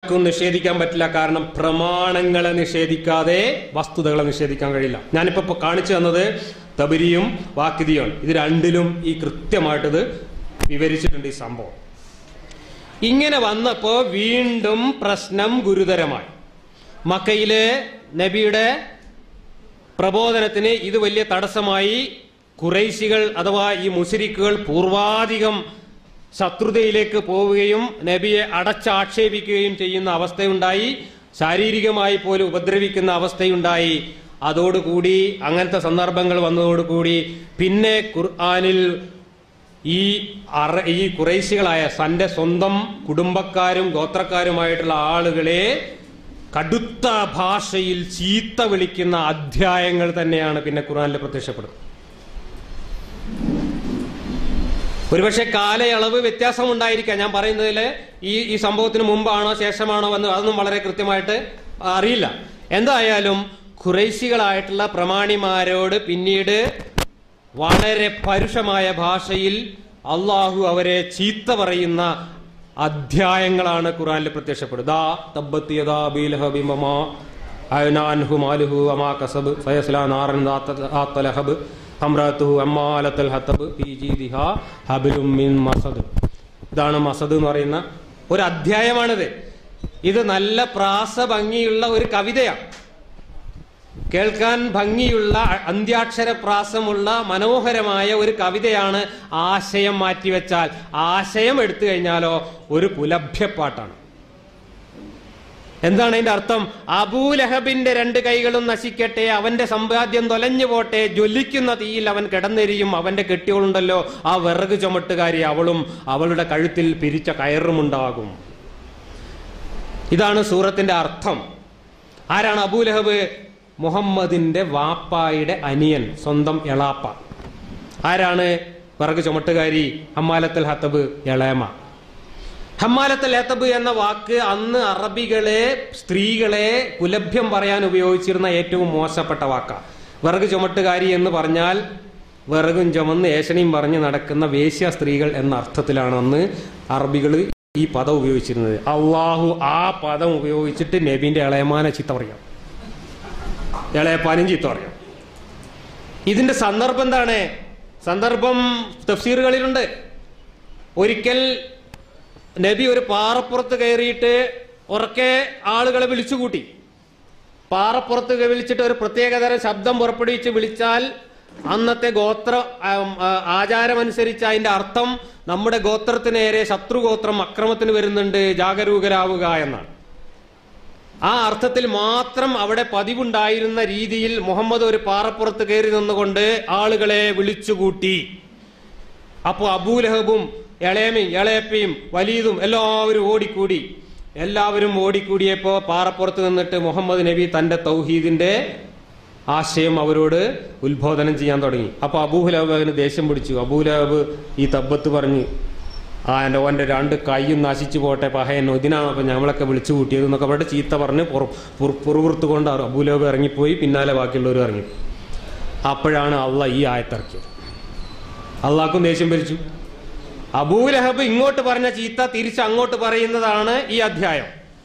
ഒരാൾക്കും നിഷേധിക്കാൻ പറ്റില്ല കാരണം പ്രമാണങ്ങളെ നിഷേധിക്കാതെ വസ്തുതകളെ നിഷേധിക്കാൻ കഴിയില്ല ഞാനിപ്പോ ഇപ്പൊ കാണിച്ചു തന്നത് തബരിയും വാക്കിതിയാണ് ഇത് രണ്ടിലും ഈ കൃത്യമായിട്ട് ഇത് വിവരിച്ചിട്ടുണ്ട് ഈ സംഭവം ഇങ്ങനെ വന്നപ്പോ വീണ്ടും പ്രശ്നം ഗുരുതരമായി മക്കയിലെ നബിയുടെ പ്രബോധനത്തിന് ഇത് വലിയ തടസ്സമായി കുറൈശികൾ അഥവാ ഈ മുശരിക്കുകൾ പൂർവാധികം ശത്രുതയിലേക്ക് പോവുകയും നബിയെ അടച്ചാക്ഷേപിക്കുകയും ചെയ്യുന്ന അവസ്ഥയുണ്ടായി ശാരീരികമായി പോലും ഉപദ്രവിക്കുന്ന അവസ്ഥയുണ്ടായി അതോടുകൂടി അങ്ങനത്തെ സന്ദർഭങ്ങൾ വന്നതോടുകൂടി പിന്നെ ഖുർആാനിൽ ഈ അറ ഈ കുറേശികളായ തന്റെ സ്വന്തം കുടുംബക്കാരും ഗോത്രക്കാരുമായിട്ടുള്ള ആളുകളെ കടുത്ത ഭാഷയിൽ ചീത്ത വിളിക്കുന്ന അധ്യായങ്ങൾ തന്നെയാണ് പിന്നെ ഖുർആനിൽ പ്രത്യക്ഷപ്പെടുന്നത് ഒരുപക്ഷെ കാലയളവ് വ്യത്യാസം ഉണ്ടായിരിക്കാം ഞാൻ പറയുന്നതിൽ ഈ ഈ സംഭവത്തിന് മുമ്പാണോ ശേഷമാണോ എന്ന് അതൊന്നും വളരെ കൃത്യമായിട്ട് അറിയില്ല എന്തായാലും ഖുറൈശികളായിട്ടുള്ള പ്രമാണിമാരോട് പിന്നീട് വളരെ പരുഷമായ ഭാഷയിൽ അള്ളാഹു അവരെ ചീത്ത പറയുന്ന അധ്യായങ്ങളാണ് ഖുറാനിൽ പ്രത്യക്ഷപ്പെടുക ദാ തബ്ബത്ത് യദാ അബീ ലഹബി മമാ അയനാൻഹു മാലുഹു അമാ കസബ് ഫയസ്ലാ നാറൻ ദാത്ത- ദാത്ത ലഹബ് അമ്രാത്തുഹു അമ്മാലത്തൽ ഹത്തബ് ഫീ ജീദിഹാ ഹബിലും മിൻ മസദ് ഇതാണ് മസദ് എന്ന് പറയുന്ന ഒരു അധ്യായമാണിത് ഇത് നല്ല പ്രാസ ഭംഗിയുള്ള ഒരു കവിതയാണ് കേൾക്കാൻ ഭംഗിയുള്ള അന്ത്യാക്ഷര പ്രാസമുള്ള മനോഹരമായ ഒരു കവിതയാണ് ആശയം മാറ്റിവെച്ചാൽ ആശയം എടുത്തു കഴിഞ്ഞാലോ ഒരു പുലഭ്യപ്പാട്ടാണ് എന്താണ് അതിന്റെ അർത്ഥം അബൂലഹബിന്റെ രണ്ട് കൈകളും നശിക്കട്ടെ അവന്റെ സമ്പാദ്യം തൊലഞ്ഞു പോട്ടെ ജ്വലിക്കുന്ന തീയിൽ അവൻ കിടന്നെരിയും അവന്റെ കെട്ടിയോളുണ്ടല്ലോ ആ വിറക് ചുമട്ടുകാരി അവളും അവളുടെ കഴുത്തിൽ പിരിച്ച കയറുമുണ്ടാകും ഇതാണ് സൂറത്തിന്റെ അർത്ഥം ആരാണ് അബൂലഹബ് മുഹമ്മദിന്റെ വാപ്പായുടെ അനിയൻ സ്വന്തം എളാപ്പ ആരാണ് വിറക് ചുമട്ടുകാരി ഹമ്മാലത്തൽ ഹത്തബ് എളേമ ഹമ്മാലത്തൽ ഹത്തബ് എന്ന വാക്ക് അന്ന് അറബികളെ സ്ത്രീകളെ കുലഭ്യം പറയാൻ ഉപയോഗിച്ചിരുന്ന ഏറ്റവും മോശപ്പെട്ട വാക്കാണ് വിറക് ചുമട്ടുകാരി എന്ന് പറഞ്ഞാൽ വിറകും ചുമന്ന് ഏഷണിയും പറഞ്ഞ് നടക്കുന്ന വേശ്യ സ്ത്രീകൾ എന്ന അർത്ഥത്തിലാണ് അന്ന് അറബികൾ ഈ പദം ഉപയോഗിച്ചിരുന്നത് അള്ളാഹു ആ പദം ഉപയോഗിച്ചിട്ട് നബീന്റെ ഇളയമാനെ ചീത്ത പറയാം ഇളയപ്പാനും ചീത്ത പറയാം ഇതിന്റെ സന്ദർഭം എന്താണ് സന്ദർഭം തഫ്സീറുകളിലുണ്ട് ഒരിക്കൽ നബി ഒരു പാറപ്പുറത്ത് കയറിയിട്ട് ഉറക്കെ ആളുകളെ വിളിച്ചുകൂട്ടി പാറപ്പുറത്ത് വിളിച്ചിട്ട് ഒരു പ്രത്യേകതരം ശബ്ദം പുറപ്പെടുവിച്ച് വിളിച്ചാൽ അന്നത്തെ ഗോത്ര ആം, ആ, ആചാരമനുസരിച്ച് അതിന്റെ അർത്ഥം നമ്മുടെ ഗോത്രത്തിന് നേരെ ശത്രുഗോത്രം അക്രമത്തിന് വരുന്നുണ്ട് ജാഗരൂകരാവുക എന്നാണ് ആ അർത്ഥത്തിൽ മാത്രം അവിടെ പതിവുണ്ടായിരുന്ന രീതിയിൽ മുഹമ്മദ് ഒരു പാറപ്പുറത്ത് കയറി നിന്നുകൊണ്ട് ആളുകളെ വിളിച്ചുകൂട്ടി അപ്പോ അബൂലഹബും ഇളയമയും ഇളയപ്പയും വലീദും എല്ലാവരും ഓടിക്കൂടി എല്ലാവരും ഓടിക്കൂടിയപ്പോ പാറപ്പുറത്ത് നിന്നിട്ട് മുഹമ്മദ് നബി തന്റെ തൗഹീദിന്റെ ആശയം അവരോട് ഉത്ബോധനം ചെയ്യാൻ തുടങ്ങി അപ്പൊ അബൂലഹബ് അവന് ദേഷ്യം പിടിച്ചു അബൂലഹബ് ഈ തബ്ബത്ത് പറഞ്ഞ് ആ എൻ്റെ ഓൻ്റെ രണ്ട് കൈയും നശിച്ചു പോട്ടെ പഹയനോ ഇതിനാണ് അപ്പം ഞങ്ങളൊക്കെ വിളിച്ചു കൂട്ടിയത് എന്നൊക്കെ പറഞ്ഞിട്ട് ചീത്ത പറഞ്ഞ് പുറപുറത്ത് കൊണ്ട് അബൂലഹബ് ഇറങ്ങിപ്പോയി പിന്നാലെ ബാക്കിയുള്ളവർ ഇറങ്ങി അപ്പോഴാണ് അള്ള ഈ ആയത്തിറക്കിയത് അള്ളാഹ്ക്കും ദേഷ്യം ഭരിച്ചു അബൂലഹബ് ഇങ്ങോട്ട് പറഞ്ഞ ചീത്ത തിരിച്ച് അങ്ങോട്ട് പറയുന്നതാണ് ഈ അധ്യായം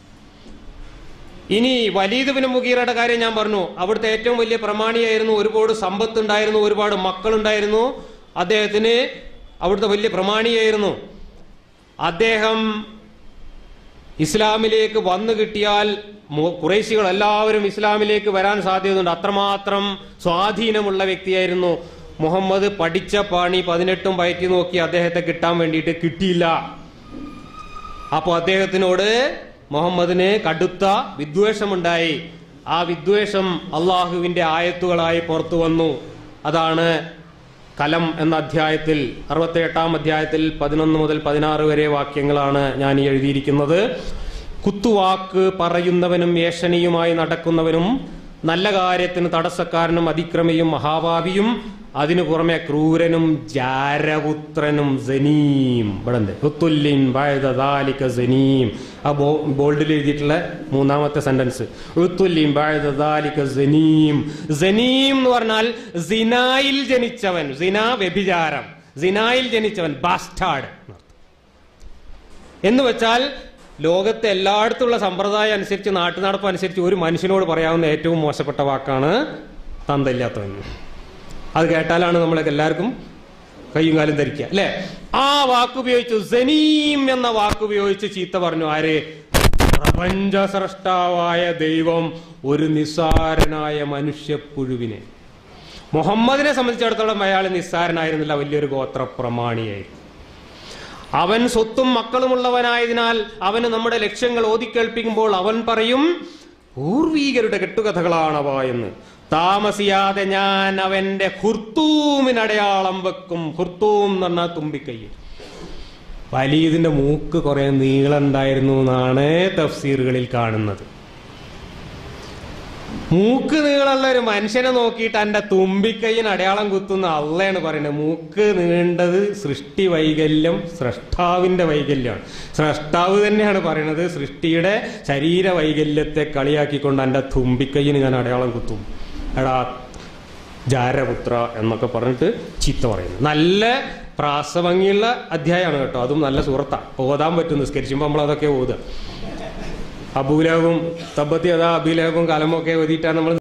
ഇനി വലീദ് ബിൻ മുഗീറയുടെ കാര്യം ഞാൻ പറഞ്ഞു അവിടുത്തെ ഏറ്റവും വലിയ പ്രമാണിയായിരുന്നു ഒരുപാട് സമ്പത്ത് ഉണ്ടായിരുന്നു ഒരുപാട് മക്കളുണ്ടായിരുന്നു അദ്ദേഹത്തിന് അവിടുത്തെ വലിയ പ്രമാണിയായിരുന്നു അദ്ദേഹം ഇസ്ലാമിലേക്ക് വന്നു കിട്ടിയാൽ മു- കുറേശികൾ എല്ലാവരും ഇസ്ലാമിലേക്ക് വരാൻ സാധ്യതയുണ്ട് അത്രമാത്രം സ്വാധീനമുള്ള വ്യക്തിയായിരുന്നു മുഹമ്മദ് പഠിച്ച പാണി പതിനെട്ടും പയറ്റി നോക്കി അദ്ദേഹത്തെ കിട്ടാൻ വേണ്ടിയിട്ട് കിട്ടിയില്ല അപ്പോൾ അദ്ദേഹത്തിനോട് മുഹമ്മദിന് കടുത്ത വിദ്വേഷമുണ്ടായി ആ വിദ്വേഷം അള്ളാഹുവിന്റെ ആയത്തുകളായി പുറത്തു വന്നു അതാണ് കലം എന്ന അധ്യായത്തിൽ അറുപത്തി എട്ടാം അധ്യായത്തിൽ പതിനൊന്ന് മുതൽ പതിനാറ് വരെ വാക്യങ്ങളാണ് ഞാൻ ഈ എഴുതിയിരിക്കുന്നത് കുത്തുവാക്ക് പറയുന്നവനും ഏഷണിയുമായി നടക്കുന്നവനും നല്ല കാര്യത്തിന് തടസ്സക്കാരനും അതിക്രമിയും മഹാഭാവിയും അതിനു പുറമെ ക്രൂരനും ജാരപുത്രനും സനീം ഇവിടെ ഉണ്ട് ഉത്തുല്ലിൻ ബഅദ ദാലിക സനീം ആ ബോ ബോൾഡിൽ എഴുതിയിട്ടുള്ള മൂന്നാമത്തെ സെന്റൻസ് ഉത്തുല്ലിൻ ബഅദ ദാലിക സനീം സനീം എന്ന് പറഞ്ഞാൽ സിനായിൽ ജനിച്ചവൻ സിന വ്യഭിചാരം സിനായിൽ ജനിച്ചവൻ ബാസ്റ്റാർഡ് എന്ന് വെച്ചാൽ ലോകത്തെ എല്ലായിടത്തുള്ള സമ്പ്രദായം അനുസരിച്ച് നാട്ടുനടപ്പ് അനുസരിച്ച് ഒരു മനുഷ്യനോട് പറയാവുന്ന ഏറ്റവും മോശപ്പെട്ട വാക്കാണ് തന്തയില്ലാത്തവൻ അത് കേട്ടാലാണ് നമ്മളൊക്കെ എല്ലാവർക്കും കയ്യും കാലും ധരിക്കുക അല്ലെ ആ വാക്കുപയോഗിച്ച് സനീം എന്ന വാക്കുപയോഗിച്ച് ചീത്ത പറഞ്ഞു ആര് പ്രപഞ്ച സ്രഷ്ടാവായ ദൈവം ഒരു നിസ്സാരനായ മനുഷ്യപ്പുഴുവിനെ മുഹമ്മദിനെ സംബന്ധിച്ചിടത്തോളം അയാൾ നിസ്സാരനായിരുന്നില്ല വലിയൊരു ഗോത്രപ്രമാണിയായിരുന്നു അവൻ സ്വത്തും മക്കളുമുള്ളവനായതിനാൽ അവന് നമ്മുടെ ലക്ഷ്യങ്ങൾ ഓതിക്കേൾപ്പിക്കുമ്പോൾ അവൻ പറയും പൂർവീകരുടെ കെട്ടുകഥകളാണവ എന്ന് താമസിയാതെ ഞാൻ അവന്റെ ഹുർത്തൂമിനടയാളം വെക്കും ഹുർത്തൂം എന്ന് പറഞ്ഞാൽ തുമ്പിക്കൈ വലീദിന്റെ മൂക്ക് കുറെ നീളുണ്ടായിരുന്നു എന്നാണ് തഫ്സീറുകളിൽ കാണുന്നത് മൂക്ക് നീളമുള്ള ഒരു മനുഷ്യനെ നോക്കിയിട്ട് എന്റെ തുമ്പിക്കൈയിന് അടയാളം കുത്തുന്ന അള്ളയാണ് പറയുന്നത് മൂക്ക് നീണ്ടത് സൃഷ്ടി വൈകല്യം സ്രഷ്ടാവിന്റെ വൈകല്യമാണ് സ്രഷ്ടാവ് തന്നെയാണ് പറയുന്നത് സൃഷ്ടിയുടെ ശരീര വൈകല്യത്തെ കളിയാക്കിക്കൊണ്ട് എന്റെ തുമ്പിക്കൈയിന് ഞാൻ അടയാളം കുത്തും എടാ ജാരപുത്ര എന്നൊക്കെ പറഞ്ഞിട്ട് ചീത്ത പറയുന്നു നല്ല പ്രാസഭംഗിയുള്ള അധ്യായമാണ് കേട്ടോ അതും നല്ല സുഹൃത്താ ഓതാൻ പറ്റും നിസ്കരിച്ചുമ്പോൾ നമ്മൾ അതൊക്കെ ഓതുക അബൂലഹവും തബത്തി അതാ അബീലഹവും കലമൊക്കെ ഓതിയിട്ടാണ് നമ്മൾ